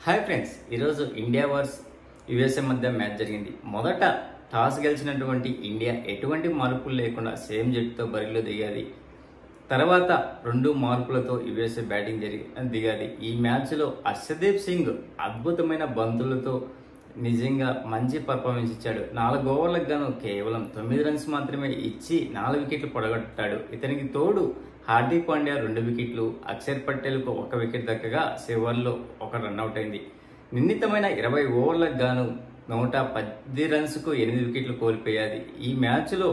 hi friends ఈరోజు India versus USA మధ్య match జరిగింది మొదట టాస్ గెలిచినటువంటి ఇండియా ఎటువంటి మార్పులు లేకుండా సేమ్ జట్టుతో బరిలో దిగాది తర్వాత రెండు మార్పులతో యుఎస్ఏ బ్యాటింగ్ జరిగి దిగాది ఈ మ్యాచ్లో హర్షదీప్ సింగ్ అద్భుతమైన బంతులతో నిజంగా మంచి పర్ఫార్మెన్స్ ఇచ్చాడు నాలుగు ఓవర్లకు గాను కేవలం తొమ్మిది రన్స్ మాత్రమే ఇచ్చి నాలుగు వికెట్లు పొడగొట్టాడు ఇతనికి తోడు హార్దిక్ పాండ్యా రెండు వికెట్లు అక్షర్ పటేల్కు ఒక వికెట్ దక్కగా చివర్లో ఒక రన్అట్ అయింది నిర్ణీతమైన ఇరవై ఓవర్లకు గాను నూట పది రన్స్కు ఎనిమిది వికెట్లు కోల్పోయాది ఈ మ్యాచ్లో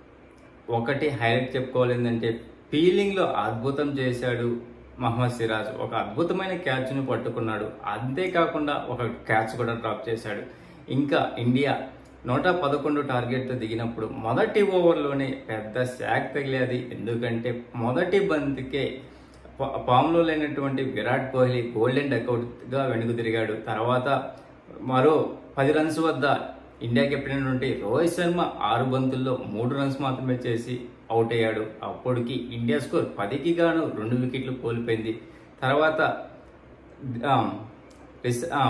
ఒకటి హైలైట్ చెప్పుకోవాలి ఏంటంటే ఫీలింగ్లో అద్భుతం చేశాడు మహమ్మద్ సిరాజ్ ఒక అద్భుతమైన క్యాచ్ను పట్టుకున్నాడు అంతేకాకుండా ఒక క్యాచ్ కూడా డ్రాప్ చేశాడు ఇంకా ఇండియా నూట పదకొండు టార్గెట్తో దిగినప్పుడు మొదటి ఓవర్లోనే పెద్ద శాక్ తగిలేది ఎందుకంటే మొదటి బంతికే ఫా- ఫామ్లో లేనటువంటి విరాట్ కోహ్లీ గోల్డెన్ డకౌట్గా వెనుక తిరిగాడు తర్వాత మరో పది రన్స్ వద్ద ఇండియా కెప్టెన్ అయినటువంటి రోహిత్ శర్మ ఆరు బంతుల్లో మూడు రన్స్ మాత్రమే చేసి అవుట్ అయ్యాడు అప్పటికి ఇండియా స్కోర్ పదికి గాను రెండు వికెట్లు కోల్పోయింది తర్వాత ఆ, రిస్- ఆ,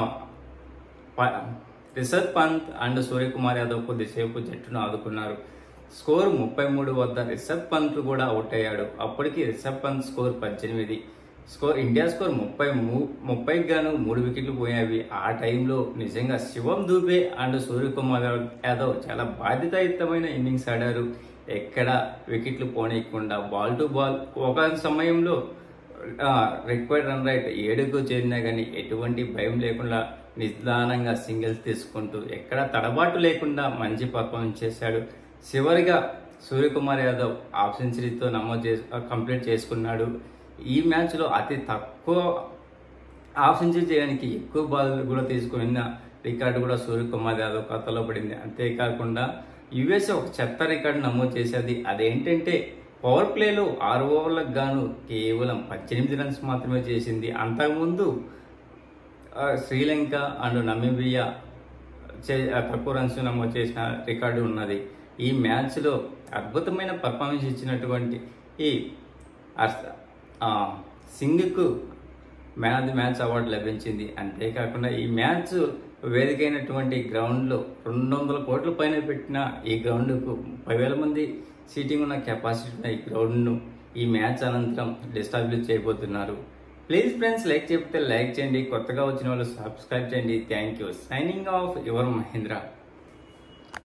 ప- రిషబ్ పంత్ అండ్ సూర్యకుమార్ యాదవ్ కొద్దిసేపు జట్టును ఆదుకున్నారు స్కోర్ ముప్పై మూడు వద్ద రిషబ్ పంత్ కూడా అవుట్ అయ్యాడు అప్పటికి రిషబ్ పంత్ స్కోర్ పద్దెనిమిది స్కోర్ ఇండియా స్కోర్ ముప్పై మూ ముప్పైకి గాను మూడు వికెట్లు పోయావి ఆ టైంలో నిజంగా శివం దూబే అండ్ సూర్యకుమార్ యాదవ్ చాలా బాధ్యతాయుతమైన ఇన్నింగ్స్ ఆడారు ఎక్కడ వికెట్లు పోనీయకుండా బాల్ టు బాల్ ఒక సమయంలో రిక్వైర్డ్ రన్ రైట్ ఏడుకు చేరినా కానీ ఎటువంటి భయం లేకుండా నిదానంగా సింగిల్స్ తీసుకుంటూ ఎక్కడ తడబాటు లేకుండా మంచి పర్ఫార్మెన్స్ చేశాడు చివరిగా సూర్యకుమార్ యాదవ్ హాఫ్ సెంచరీతో నమోదు చేసి కంప్లీట్ చేసుకున్నాడు ఈ మ్యాచ్లో అతి తక్కువ హాఫ్ సెంచరీ చేయడానికి ఎక్కువ బాల్ కూడా తీసుకున్న రికార్డు కూడా సూర్యకుమార్ యాదవ్ ఖాతాలో పడింది అంతేకాకుండా యుఎస్ ఒక చెత్త రికార్డు నమోదు చేసేది అదేంటంటే పవర్ ప్లేలో ఆరు ఓవర్లకు గాను కేవలం పద్దెనిమిది రన్స్ మాత్రమే చేసింది అంతకుముందు ఆ, శ్రీలంక అండ్ నమీబియా చే ఆ, తక్కువ రన్స్ నమోదు చేసిన రికార్డు ఉన్నది ఈ మ్యాచ్లో అద్భుతమైన పర్ఫార్మెన్స్ ఇచ్చినటువంటి ఈ అర్స్- ఆ, సింగ్కు man of the match award లభించింది అంతేకాకుండా ఈ మ్యాచ్ వేదికైనటువంటి గ్రౌండ్లో రెండు వందల కోట్ల పైన పెట్టిన ఈ గ్రౌండ్కు ముప్పై వేల మంది సీటింగ్ ఉన్న కెపాసిటీ ఉన్న ఈ గ్రౌండ్ను ఈ మ్యాచ్ అనంతరం డిస్టాబ్లిష్ చేయబోతున్నారు ప్లీజ్ ఫ్రెండ్స్ లైక్ చెప్తే లైక్ చేయండి కొత్తగా వచ్చిన వాళ్ళు సబ్స్క్రైబ్ చేయండి thank you signing off your Mahindra